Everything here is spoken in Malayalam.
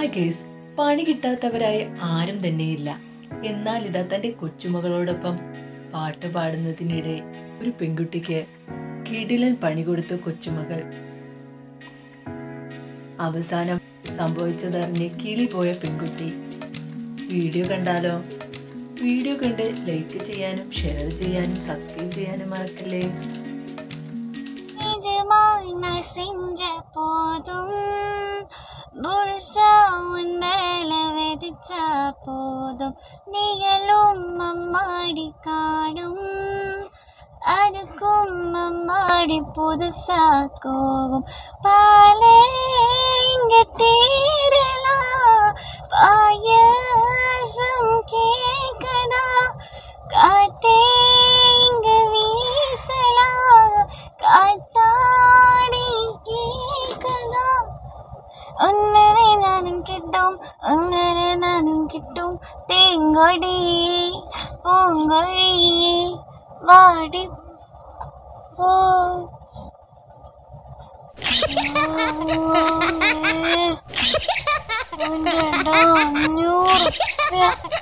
അങ്ങനെ കേസ് പണി കിട്ടാത്തവരായ ആരും തന്നെയില്ല എന്നാൽ ഇതാ തന്റെ കൊച്ചുമകളോടൊപ്പം പാട്ട് പാടുന്നതിനിടെ ഒരു പെൺകുട്ടിക്ക് കിടിലൻ പണി കൊടുത്ത കൊച്ചുമകൾ അവസാനം സംഭവിച്ചതറിഞ്ഞ് കിളി പോയ പെൺകുട്ടി വീഡിയോ കണ്ടാലോ വീഡിയോ കണ്ട് ലൈക്ക് ചെയ്യാനും ഷെയർ ചെയ്യാനും സബ്സ്ക്രൈബ് ചെയ്യാനും മറക്കല്ലേ நிஜமான செஞ்ச போதும் முழுசா உன் மேல வெதிச்சா போதும் நீங்களும் அம்மாடி காடும் அதுக்கும் அம்மாடி புதுசா கோவும் பாலே இங்க தீரலாம் பாயசம் கேட்கதா காத்தே இங்க வீசலாம் காத்தாடி கேட்கதா ഉന്നരെ നാനും കിട്ടും ഉന്നരെ നാനും കിട്ടും തേങ്കൊടി പൂങ്കൊഴി വാടി പോ അഞ്ഞൂറ്